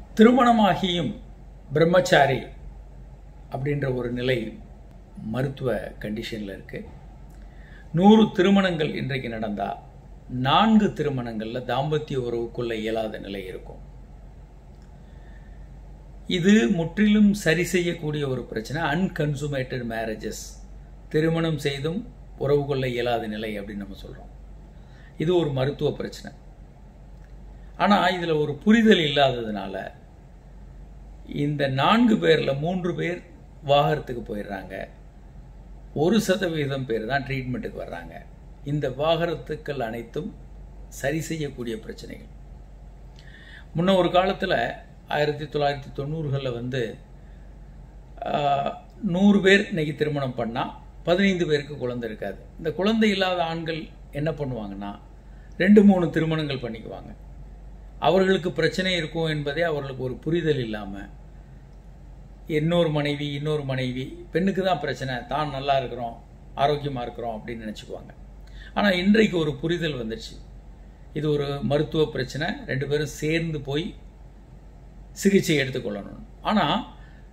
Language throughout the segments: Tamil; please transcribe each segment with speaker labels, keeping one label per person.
Speaker 1: திருமணமாகியும் பிரம்மச்சாரி அப்படின்ற ஒரு நிலை மருத்துவ கண்டிஷனில் இருக்குது நூறு திருமணங்கள் இன்றைக்கு நடந்தால் நான்கு திருமணங்களில் தாம்பத்திய உறவுக்குள்ள இயலாத நிலை இருக்கும் இது முற்றிலும் சரி செய்யக்கூடிய ஒரு பிரச்சனை அன்கன்சுமேட்டட் மேரேஜஸ் திருமணம் செய்தும் உறவு கொள்ள இயலாத நிலை அப்படின்னு நம்ம சொல்கிறோம் இது ஒரு மருத்துவ பிரச்சனை ஆனால் இதில் ஒரு புரிதல் இல்லாததுனால இந்த நான்கு பேரில் மூன்று பேர் வாகரத்துக்கு போயிடுறாங்க ஒரு சதவீதம் பேர் தான் ட்ரீட்மெண்ட்டுக்கு வர்றாங்க இந்த வாகரத்துக்கள் அனைத்தும் சரி செய்யக்கூடிய பிரச்சனைகள் முன்ன ஒரு காலத்தில் ஆயிரத்தி தொள்ளாயிரத்தி தொண்ணூறுகளில் வந்து நூறு பேர் இன்னைக்கு திருமணம் பண்ணால் பதினைந்து பேருக்கு குழந்தை இருக்காது இந்த குழந்தை இல்லாத ஆண்கள் என்ன பண்ணுவாங்கன்னா ரெண்டு மூணு திருமணங்கள் பண்ணிக்குவாங்க அவர்களுக்கு பிரச்சனை இருக்கும் என்பதே அவர்களுக்கு ஒரு புரிதல் இல்லாமல் இன்னொரு மனைவி இன்னொரு மனைவி பெண்ணுக்கு தான் பிரச்சனை தான் நல்லா இருக்கிறோம் ஆரோக்கியமாக இருக்கிறோம் அப்படின்னு நினச்சிக்குவாங்க ஆனால் இன்றைக்கு ஒரு புரிதல் வந்துடுச்சு இது ஒரு மருத்துவ பிரச்சனை ரெண்டு பேரும் சேர்ந்து போய் சிகிச்சை எடுத்துக்கொள்ளணும் ஆனால்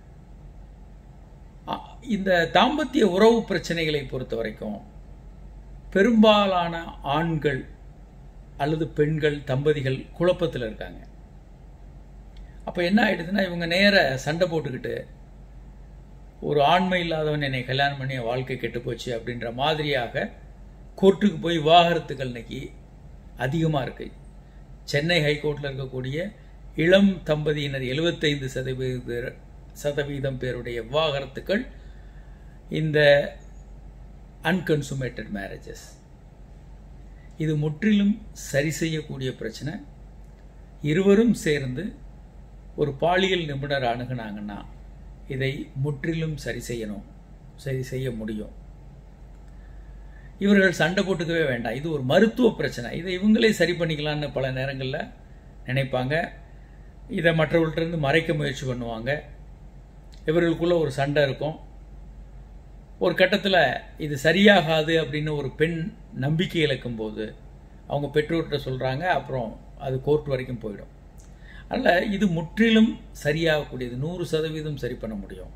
Speaker 1: இந்த தாம்பத்திய உறவு பிரச்சனைகளை பொறுத்த வரைக்கும் பெரும்பாலான ஆண்கள் அல்லது பெண்கள் தம்பதிகள் குழப்பத்தில் இருக்காங்க அப்போ என்ன ஆயிடுதுன்னா இவங்க நேர சண்டை போட்டுக்கிட்டு ஒரு ஆண்மை இல்லாதவன் என்னை கல்யாணம் பண்ணி வாழ்க்கை கெட்டு போச்சு அப்படின்ற மாதிரியாக கோர்ட்டுக்கு போய் விவாகரத்துகள் இன்னைக்கு அதிகமாக இருக்கு சென்னை ஹைகோர்ட்டில் இருக்கக்கூடிய இளம் தம்பதியினர் எழுபத்தைந்து சதவீத சதவீதம் பேருடைய விவாகரத்துக்கள் இந்த அன்கன்சுமேட்டட் மேரேஜஸ் இது முற்றிலும் சரி செய்யக்கூடிய பிரச்சனை இருவரும் சேர்ந்து ஒரு பாலியல் நிபுணர் அணுகுனாங்கன்னா இதை முற்றிலும் சரி செய்யணும் சரி செய்ய முடியும் இவர்கள் சண்டை போட்டுக்கவே வேண்டாம் இது ஒரு மருத்துவ பிரச்சனை இதை இவங்களே சரி பண்ணிக்கலான்னு பல நேரங்களில் நினைப்பாங்க இதை மற்றவர்கள்ட்டிருந்து மறைக்க முயற்சி பண்ணுவாங்க இவர்களுக்குள்ள ஒரு சண்டை இருக்கும் ஒரு கட்டத்தில் இது சரியாகாது அப்படின்னு ஒரு பெண் நம்பிக்கை இழக்கும் போது அவங்க பெற்றோர்கிட்ட சொல்கிறாங்க அப்புறம் அது கோர்ட் வரைக்கும் போயிடும் அதனால் இது முற்றிலும் சரியாகக்கூடியது நூறு சதவீதம் சரி பண்ண முடியும்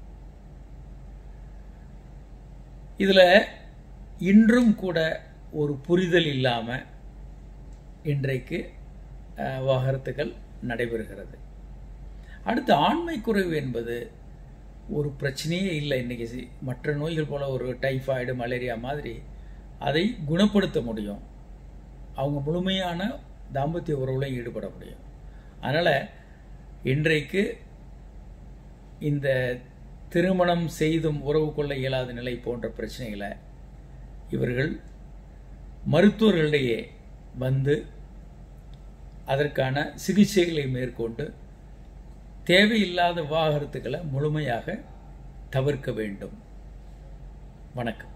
Speaker 1: இதில் இன்றும் கூட ஒரு புரிதல் இல்லாமல் இன்றைக்கு விவாகரத்துகள் நடைபெறுகிறது அடுத்து ஆண்மை குறைவு என்பது ஒரு பிரச்சனையே இல்லை இன்றைக்கி மற்ற நோய்கள் போல் ஒரு டைஃபாய்டு மலேரியா மாதிரி அதை குணப்படுத்த முடியும் அவங்க முழுமையான தாம்பத்திய உறவுலையும் ஈடுபட முடியும் அதனால் இன்றைக்கு இந்த திருமணம் செய்தும் உறவு கொள்ள இயலாத நிலை போன்ற பிரச்சனைகளை இவர்கள் மருத்துவர்களிடையே வந்து அதற்கான சிகிச்சைகளை மேற்கொண்டு தேவையில்லாத விவாகரத்துக்களை முழுமையாக தவிர்க்க வேண்டும் வணக்கம்